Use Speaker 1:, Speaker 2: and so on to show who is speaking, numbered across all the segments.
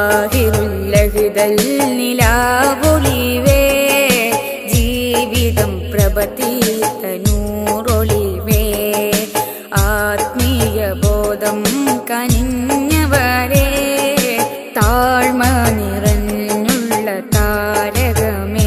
Speaker 1: ത്വാഹിറുല്ലഹുദൽ നിലാവൊളിവേ ജീവിതം പ്രഭതീതനൂറൊളിവേ ആത്മീയ ബോധം കനിഞ്ഞവരെ താഴ്മ നിറഞ്ഞുള്ള താരകമേ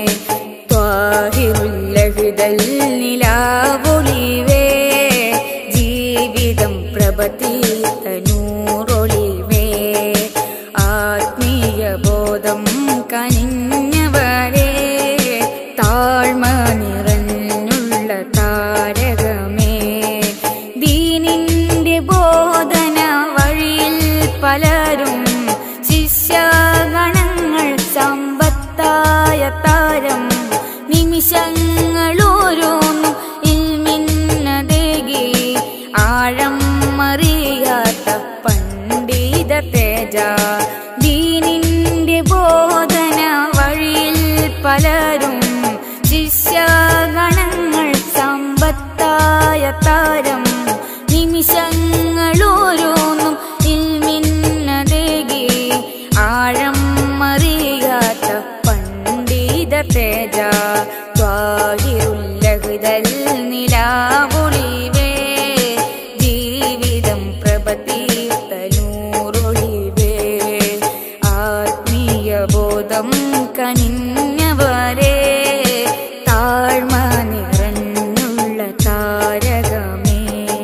Speaker 1: ത്വാഹിറുല്ലഹുദൽ നിലാവൊളിവേ ജീവിതം പ്രഭതീതനൂറൊളിവേ ആത്മീയ ബോധം കനിഞ്ഞവരെ താഴ്മ നിറഞ്ഞുള്ള താരകമേ ദീനിന്റെ ബോധന വഴിയിൽ പലരും ശിഷ്യഗണങ്ങൾ സമ്പത്തായ താരം നിമിഷങ്ങളോരോന്നും ഇൽമിന്നതേകി ആഴം മറിയാത്ത പണ്ഡിത തേജ ദീനിന്റെ ബോധന വഴിയിൽ പലരും ശിഷ്യഗണങ്ങൾ സമ്പത്തായ താരം നിമിഷങ്ങളോരോന്നും ഇൽമിന്നതേകി ആഴം മറിയാത്ത പണ്ഡിത തേജ ത്വാഹിറുല്ലഹുദൽ നിലാവൊളിവേ ജീവിതം പ്രഭതീർത്തനൂറൊളിവേ ആത്മീയ ബോധം കനിഞ്ഞവരെ താഴ്മ നിറഞ്ഞുള്ള താരകമേ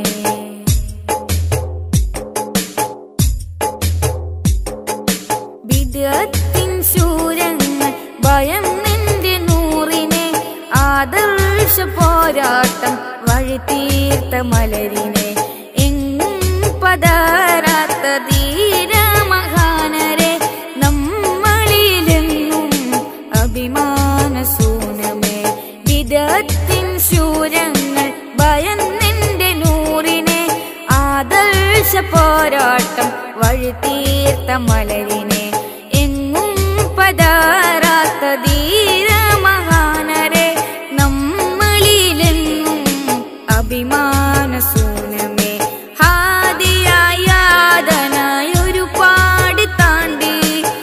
Speaker 1: വിദഗ്ധിൻ ശൂരങ്ങൾ ഭയം നിന്റെ നൂറിനെ ആദർശ പോരാട്ടം വഴി തീർത്ത മലരിനെ എങ്ങും പതാരാത്ത ധീര മഹാനരെ നമ്മളിലെങ്ങും അഭിമാന സൂനമേ വിദഗ്ധിൻ ശൂരങ്ങൾ ഭയം നിന്റെ നൂറിനെ ആദർശ പോരാട്ടം വഴി തീർത്ത മലരിനെ എങ്ങും പതാരാത്ത ധീര മഹാനരെ നമ്മളിലെങ്ങും അഭിമാന സൂനമേ ഹാദിയായാതനായ ഒരുപാട് താണ്ടി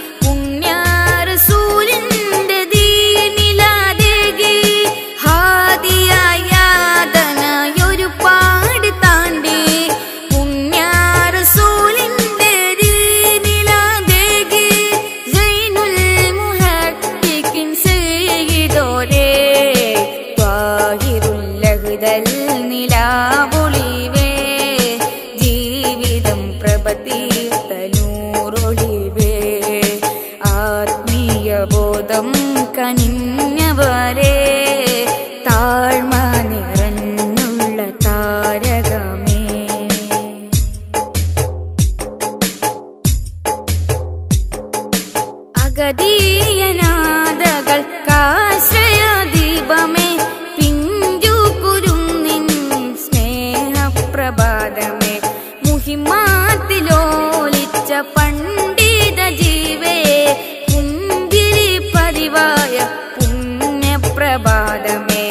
Speaker 1: പുണ്യാറസൂലിന്റെ ദീനിലാദേകി ഹാദിയായാതനായ ഒരുപാട് താണ്ടി പുണ്യാറസൂലിന്റെ ദീനിലാദേകി സൈനുൽ മുഹക്കിൻ സയ്യിദോരേ ത്വാഹിറുൽ ലഹ്ദൽ നിലാവൊളിവേ ജീവിതം പ്രഭതീർത്തനൂറൊളിവേ ആത്മീയ ബോധം കനിഞ്ഞവരെ താഴ്മ നിറഞ്ഞുള്ള താരകമേ അഗതീയനാദകൾക്കാശ്രയ ദീപമേ പിഞ്ചു കുരുന്നിൻ സ്നേഹപ്രഭാതമേ മുഹിമാത്തിലോലിച്ച പണ്ഡിത ജീവേ പുഞ്ചിരി പതിവായ പുണ്യപ്രഭാതമേ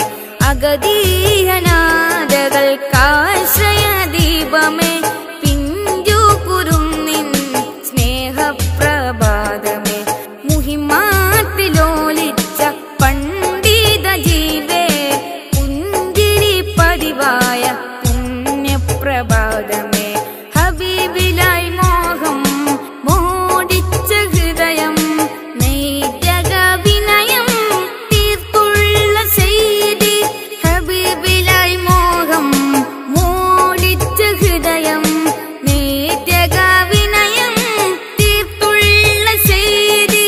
Speaker 1: അഗതീയനാദകൾക്കാശ്രയ ദീപമേ പിഞ്ചു കുരുന്നിൻ സ്നേഹപ്രഭാതമേ മുഹിമാത്തിലോലിച്ച പണ്ഡിത ജീവേ പുഞ്ചിരി പതിവായ പുണ്യപ്രഭാതമേ ഹബീബിലായി മോഹം മോടിച്ച ഹൃദയം നെയ്തക വിനയം തീർത്തുള്ള ചെയ്തി ഹബീബിലായി മോഹം മോടിച്ച ഹൃദയം നെയ്തക വിനയം തീർത്തുള്ള ചെയ്തി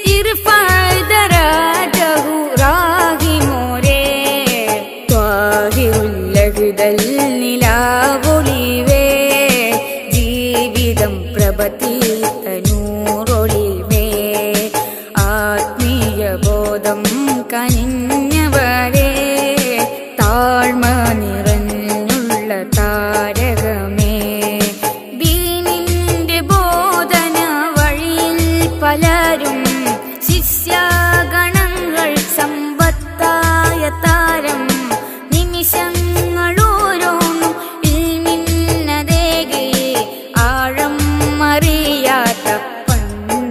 Speaker 1: ഇർഫാദരാജഹു റാഹിമോരേ ത്വാഹിറുല്ലഹുദൽ നിലാവൊളിവേ ജീവിതം പ്രഭതീതനൂറൊളിവേ ആത്മീയ ബോധം കനിഞ്ഞവരെ താഴ്മ നിറഞ്ഞുള്ള താരകമേ ദീനിന്റെ ബോധന വഴിയിൽ പലരും ശിഷ്യാഗണങ്ങൾ സമ്പത്തായ താരം നിമിഷങ്ങളോരോന്നും ഇൽമിന്നതേകി ആഴം അറിയാത്ത പണ്ഡിത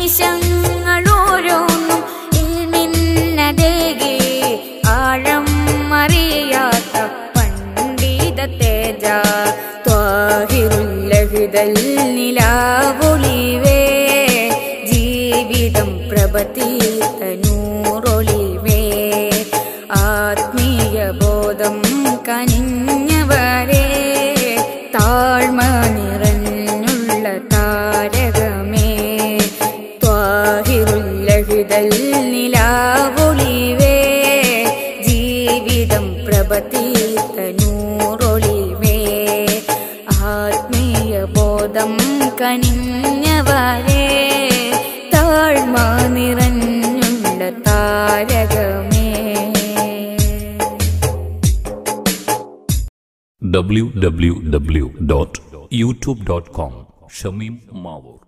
Speaker 1: ഉപദേശങ്ങളോരോന്നും ഇൽമിന്നതേകി ആഴം അറിയാത്ത പണ്ഡിത തേജ ത്വാഹിറുല്ലഹിതൽ നിലാവൊളിവേ ജീവിതം പ്രഭതീത്ത നൂറൊളിവേ ആത്മീയ ബോധം കനിഞ്ഞവരെ താഴ്മ നിറഞ്ഞുള്ള താരകമേ ത്വാഹിറുല്ലഹിതൽ നിലാവൊളിവേ ജീവിതം പ്രഭതീത്ത നൂറൊളിവേ ആത്മീയ ബോധം കനിഞ്ഞവരെ താഴ്മ നിറഞ്ഞുള്ള താരകമേ
Speaker 2: www.youtube.com ഷമീം മാവൂർ